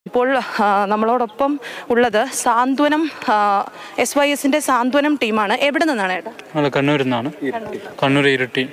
ഇപ്പോൾ ആ, നമ്മളോടൊപ്പം ഉള്ളത് സാന്ത്വനം എസ് വൈ എസിന്റെ സാന്ത്വനം ടീമാണ് എവിടെ നിന്നാണ് ഏട്ടാ ഞങ്ങൾ കണ്ണൂരിൽ നിന്നാണ് കണ്ണൂർ ഇരട്ടി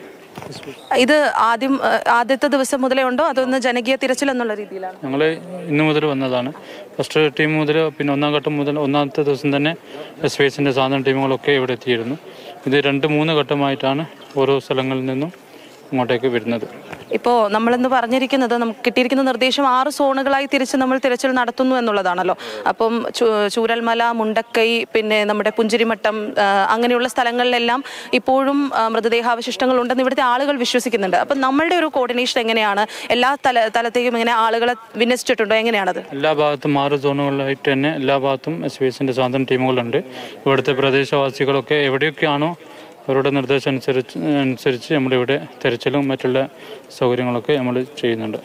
ഇത് ആദ്യം ആ, ആദ്യത്തെ ദിവസം മുതലേ ഉണ്ടോ അതൊന്ന് ജനകീയ തിരച്ചിൽ എന്നുള്ള രീതിയിലാണ് ഞങ്ങൾ ഇന്ന് മുതൽ വന്നതാണ് ഫസ്റ്റ് ടീം മുതൽ പിന്നെ ഒന്നാം ഘട്ടം മുതൽ ഒന്നാമത്തെ ദിവസം തന്നെ എസ് വി എസിൻ്റെ സാധാരണ ടീമുകളൊക്കെ ഇവിടെ എത്തിയിരുന്നു ഇത് രണ്ട് മൂന്ന് ഘട്ടമായിട്ടാണ് ഓരോ സ്ഥലങ്ങളിൽ നിന്നും ഇങ്ങോട്ടേക്ക് വരുന്നത് ഇപ്പോൾ നമ്മളിന്ന് പറഞ്ഞിരിക്കുന്നത് നമുക്ക് കിട്ടിയിരിക്കുന്ന നിർദ്ദേശം ആറ് സോണുകളായി തിരിച്ച് നമ്മൾ തിരച്ചിൽ നടത്തുന്നു എന്നുള്ളതാണല്ലോ അപ്പം ചു- ചൂരൽമല മുണ്ടക്കൈ പിന്നെ നമ്മുടെ പുഞ്ചിരിമട്ടം ആ, അങ്ങനെയുള്ള സ്ഥലങ്ങളിലെല്ലാം ഇപ്പോഴും ആ, മൃതദേഹാവശിഷ്ടങ്ങൾ ഉണ്ടെന്ന് ഇവിടുത്തെ ആളുകൾ വിശ്വസിക്കുന്നുണ്ട് അപ്പം നമ്മളുടെ ഒരു കോർഡിനേഷൻ എങ്ങനെയാണ് എല്ലാ തല തലത്തേക്കും ഇങ്ങനെ ആളുകളെ വിന്യസിച്ചിട്ടുണ്ടോ എങ്ങനെയാണത് എല്ലാ ഭാഗത്തും ആറ് സോണുകളിലായിട്ട് തന്നെ എല്ലാ ഭാഗത്തും എസ് വി എസിൻ്റെ സാധാരണ ടീമുകളുണ്ട് ഇവിടുത്തെ പ്രദേശവാസികളൊക്കെ എവിടെയൊക്കെയാണോ അവരുടെ നിർദ്ദേശം അനുസരിച്ച് അനുസരിച്ച് നമ്മളിവിടെ തെരച്ചിലും മറ്റുള്ള സൗകര്യങ്ങളൊക്കെ നമ്മൾ ചെയ്യുന്നുണ്ട്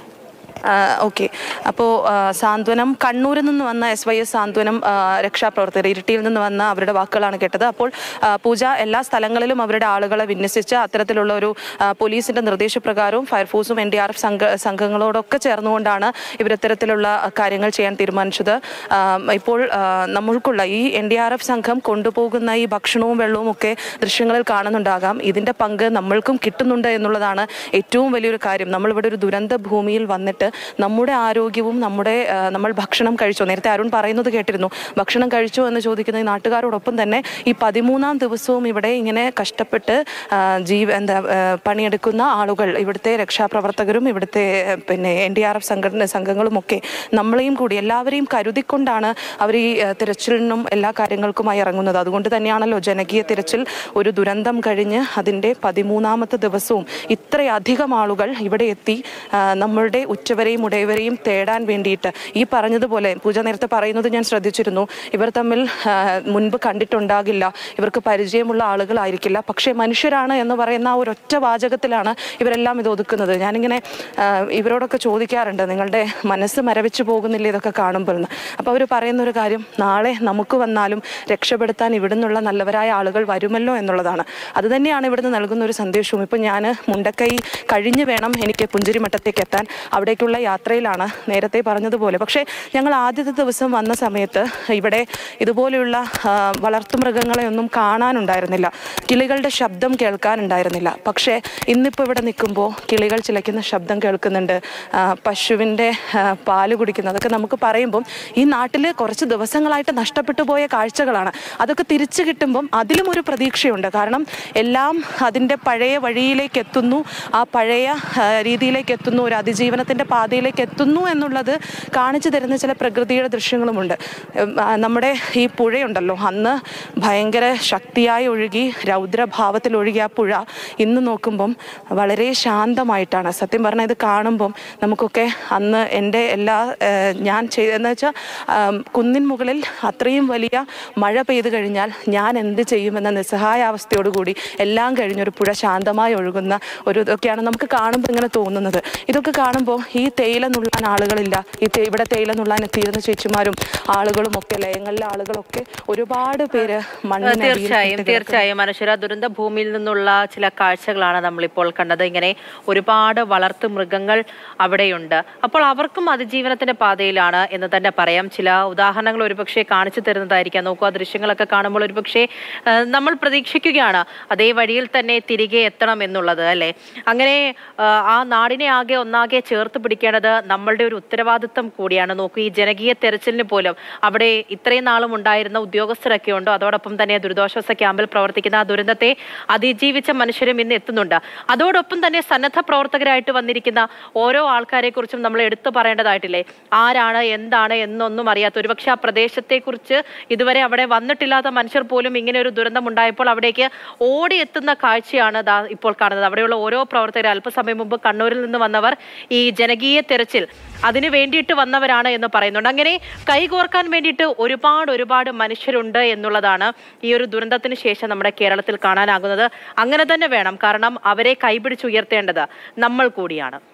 ഓക്കെ അപ്പോൾ സാന്ത്വനം കണ്ണൂരിൽ നിന്ന് വന്ന എസ് വൈ എസ് സാന്ത്വനം ആ, രക്ഷാപ്രവർത്തകർ ഇരിട്ടിയിൽ നിന്ന് വന്ന അവരുടെ വാക്കുകളാണ് കേട്ടത് അപ്പോൾ ആ, പൂജ എല്ലാ സ്ഥലങ്ങളിലും അവരുടെ ആളുകളെ വിന്യസിച്ച് അത്തരത്തിലുള്ള ഒരു ആ, പോലീസിന്റെ നിർദ്ദേശപ്രകാരവും ഫയർഫോഴ്സും എൻ ഡി ആർ എഫ് സംഘ സംഘങ്ങളോടൊക്കെ ചേർന്നുകൊണ്ടാണ് ഇവർ ഇത്തരത്തിലുള്ള കാര്യങ്ങൾ ചെയ്യാൻ തീരുമാനിച്ചത് ആ, ഇപ്പോൾ ആ, നമ്മൾക്കുള്ള ഈ എൻ ഡി ആർ എഫ് സംഘം കൊണ്ടുപോകുന്ന ഈ ഭക്ഷണവും വെള്ളവും ഒക്കെ ദൃശ്യങ്ങളിൽ കാണുന്നുണ്ടാകാം ഇതിന്റെ പങ്ക് നമ്മൾക്കും കിട്ടുന്നുണ്ട് എന്നുള്ളതാണ് ഏറ്റവും വലിയൊരു കാര്യം നമ്മളിവിടെ ഒരു ദുരന്ത ഭൂമിയിൽ വന്നിട്ട് നമ്മുടെ ആരോഗ്യവും നമ്മുടെ ആ, നമ്മൾ ഭക്ഷണം കഴിച്ചോ നേരത്തെ അരുൺ പറയുന്നത് കേട്ടിരുന്നു ഭക്ഷണം കഴിച്ചോ എന്ന് ചോദിക്കുന്ന ഈ നാട്ടുകാരോടൊപ്പം തന്നെ ഈ പതിമൂന്നാം ദിവസവും ഇവിടെ ഇങ്ങനെ കഷ്ടപ്പെട്ട് ആ, ജീവ എന്താ ആ, പണിയെടുക്കുന്ന ആളുകൾ ഇവിടുത്തെ രക്ഷാപ്രവർത്തകരും ഇവിടുത്തെ ആ, പിന്നെ എൻ ഡി ആർ എഫ് സംഘടന സംഘങ്ങളുമൊക്കെ നമ്മളെയും കൂടി എല്ലാവരെയും കരുതിക്കൊണ്ടാണ് അവർ ഈ ആ, തിരച്ചിലിനും എല്ലാ കാര്യങ്ങൾക്കുമായി ഇറങ്ങുന്നത് അതുകൊണ്ട് തന്നെയാണല്ലോ ജനകീയ തിരച്ചിൽ ഒരു ദുരന്തം കഴിഞ്ഞ് അതിൻ്റെ പതിമൂന്നാമത്തെ ദിവസവും ഇത്രയധികം ആളുകൾ ഇവിടെ എത്തി ആ, നമ്മളുടെ ഉച്ചവരെയും ഉടയവരെയും തേടാൻ വേണ്ടിയിട്ട് ഈ പറഞ്ഞതുപോലെ പൂജ നേരത്തെ പറയുന്നത് ഞാൻ ശ്രദ്ധിച്ചിരുന്നു ഇവർ തമ്മിൽ ആ, മുൻപ് കണ്ടിട്ടുണ്ടാകില്ല ഇവർക്ക് പരിചയമുള്ള ആളുകളായിരിക്കില്ല പക്ഷേ മനുഷ്യരാണ് എന്ന് പറയുന്ന ആ ഒരൊറ്റ വാചകത്തിലാണ് ഇവരെല്ലാം ഇത് ഒതുക്കുന്നത് ഞാനിങ്ങനെ ആ, ഇവരോടൊക്കെ ചോദിക്കാറുണ്ട് നിങ്ങളുടെ മനസ്സ് മരവിച്ചു പോകുന്നില്ല ഇതൊക്കെ കാണുമ്പോൾ എന്ന് അപ്പോൾ അവർ പറയുന്ന ഒരു കാര്യം നാളെ നമുക്ക് വന്നാലും രക്ഷപ്പെടുത്താൻ ഇവിടുന്നുള്ള നല്ലവരായ ആളുകൾ വരുമല്ലോ എന്നുള്ളതാണ് അത് തന്നെയാണ് ഇവിടുന്ന് നൽകുന്ന ഒരു സന്ദേശവും ഇപ്പം ഞാൻ മുണ്ടക്കൈ കഴിഞ്ഞ് വേണം എനിക്ക് പുഞ്ചിരിമട്ടത്തേക്ക് എത്താൻ അവിടേക്കുള്ള യാത്രയിലാണ് നേരത്തെ പറഞ്ഞതുപോലെ പക്ഷേ ഞങ്ങൾ ആദ്യത്തെ ദിവസം വന്ന സമയത്ത് ഇവിടെ ഇതുപോലെയുള്ള ആ, വളർത്തുമൃഗങ്ങളെ ഒന്നും കാണാനുണ്ടായിരുന്നില്ല കിളികളുടെ ശബ്ദം കേൾക്കാനുണ്ടായിരുന്നില്ല പക്ഷേ ഇന്നിപ്പോൾ ഇവിടെ നിൽക്കുമ്പോൾ കിളികൾ ചിലയ്ക്കുന്ന ശബ്ദം കേൾക്കുന്നുണ്ട് ആ, പശുവിൻ്റെ ആ, പാല് കുടിക്കുന്നത് അതൊക്കെ നമുക്ക് പറയുമ്പം ഈ നാട്ടിൽ കുറച്ച് ദിവസങ്ങളായിട്ട് നഷ്ടപ്പെട്ടു പോയ കാഴ്ചകളാണ് അതൊക്കെ തിരിച്ചു കിട്ടുമ്പം അതിലും ഒരു പ്രതീക്ഷയുണ്ട് കാരണം എല്ലാം അതിൻ്റെ പഴയ വഴിയിലേക്ക് എത്തുന്നു ആ പഴയ ആ, രീതിയിലേക്ക് എത്തുന്നു ഒരു അതിജീവനത്തിൻ്റെ പാതയിലേക്ക് എത്തുന്നു എന്നുള്ളത് കാണിച്ചു തരുന്ന ചില പ്രകൃതിയുടെ ദൃശ്യങ്ങളുമുണ്ട് ഉം, ആ, നമ്മുടെ ഈ പുഴയുണ്ടല്ലോ അന്ന് ഭയങ്കര ശക്തിയായി ഒഴുകി രൗദ്രഭാവത്തിൽ ഒഴുകിയ ആ പുഴ ഇന്ന് നോക്കുമ്പം വളരെ ശാന്തമായിട്ടാണ് സത്യം പറഞ്ഞാൽ ഇത് കാണുമ്പം നമുക്കൊക്കെ അന്ന് എൻ്റെ എല്ലാ ഏഹ്, ഞാൻ ചെയ്തെന്ന് വെച്ചാൽ കുന്നിൻ മുകളിൽ അത്രയും വലിയ മഴ പെയ്തു കഴിഞ്ഞാൽ ഞാൻ എന്ത് ചെയ്യുമെന്ന നിസ്സഹായാവസ്ഥയോടുകൂടി എല്ലാം കഴിഞ്ഞൊരു പുഴ ശാന്തമായി ഒഴുകുന്ന ഒരു ഇതൊക്കെയാണ് നമുക്ക് കാണുമ്പോൾ ഇങ്ങനെ തോന്നുന്നത് ഇതൊക്കെ കാണുമ്പോൾ ഈ തേയില നുള്ളാൻ ആളുകളില്ല ഈ തേ- ഇവിടെ തേയില നുള്ളാൻ എത്തിയിരുന്ന ചേച്ചിമാരും ആളുകളും ഒക്കെ ലയങ്ങളിലെ ആളുകളൊക്കെ ഒരുപാട് പേര് മണ്ണിനടിയിൽ തീർച്ചയായും പെട്ട് തീർച്ചയായും മനുഷ്യര ദുരന്ത ഭൂമിയിൽ നിന്നുള്ള ചില കാഴ്ചകളാണ് നമ്മളിപ്പോൾ കണ്ടത് ഇങ്ങനെ ഒരുപാട് വളർത്തു മൃഗങ്ങൾ അവിടെയുണ്ട് അപ്പോൾ അവർക്കും അതിജീവനത്തിന്റെ പാതയിലാണ് എന്ന് തന്നെ പറയാം ചില ഉദാഹരണങ്ങൾ ഒരുപക്ഷെ കാണിച്ചു തരുന്നതായിരിക്കാം നോക്കൂ ആ ദൃശ്യങ്ങളൊക്കെ കാണുമ്പോൾ ഒരുപക്ഷെ ആ, നമ്മൾ പ്രതീക്ഷിക്കുകയാണ് അതേ വഴിയിൽ തന്നെ തിരികെ എത്തണം എന്നുള്ളത് അല്ലെ അങ്ങനെ ആ, ആ നാടിനെ ആകെ ഒന്നാകെ ചേർത്ത് പിടിക്കേണ്ടത് നമ്മളുടെ ഒരു ഉത്തരവാദിത്തം കൂടിയാണ് നോക്കൂ ഈ ജനകീയ തെരച്ചിലിന് പോലും അവിടെ ഇത്രയും നാളും ഉണ്ടായിരുന്ന ഉദ്യോഗസ്ഥരൊക്കെ ഉണ്ടോ അതോടൊപ്പം തന്നെ ദുരിതാശ്വാസ ക്യാമ്പിൽ പ്രവർത്തിക്കുന്ന ആ ദുരന്തത്തെ അതിജീവിച്ച മനുഷ്യരും ഇന്ന് എത്തുന്നുണ്ട് അതോടൊപ്പം തന്നെ സന്നദ്ധ പ്രവർത്തകരായിട്ട് വന്നിരിക്കുന്ന ഓരോ ആൾക്കാരെ കുറിച്ചും നമ്മൾ എടുത്തു പറയേണ്ടതായിട്ടില്ലേ ആരാണ് എന്താണ് എന്നൊന്നും അറിയാത്ത ഒരുപക്ഷെ ആ പ്രദേശത്തെക്കുറിച്ച് ഇതുവരെ അവിടെ വന്നിട്ടില്ലാത്ത മനുഷ്യർ പോലും ഇങ്ങനെ ഒരു ദുരന്തം ഉണ്ടായപ്പോൾ അവിടേക്ക് ഓടിയെത്തുന്ന കാഴ്ചയാണ് ദാ ഇപ്പോൾ കാണുന്നത് അവിടെയുള്ള ഓരോ പ്രവർത്തകർ അല്പസമയം മുമ്പ് കണ്ണൂരിൽ നിന്ന് വന്നവർ ഈ ജനകീയ തെരച്ചിൽ അതിനു വേണ്ടിയിട്ട് വന്നവരാണ് എന്ന് പറയുന്നുണ്ട് അങ്ങനെ കൈകോർക്കാൻ വേണ്ടിയിട്ട് ഒരുപാട് ഒരുപാട് മനുഷ്യരുണ്ട് എന്നുള്ളതാണ് ഈ ഒരു ദുരന്തത്തിന് ശേഷം നമ്മുടെ കേരളത്തിൽ കാണാനാകുന്നത് അങ്ങനെ തന്നെ വേണം കാരണം അവരെ കൈപിടിച്ചുയർത്തേണ്ടത് നമ്മൾ കൂടിയാണ്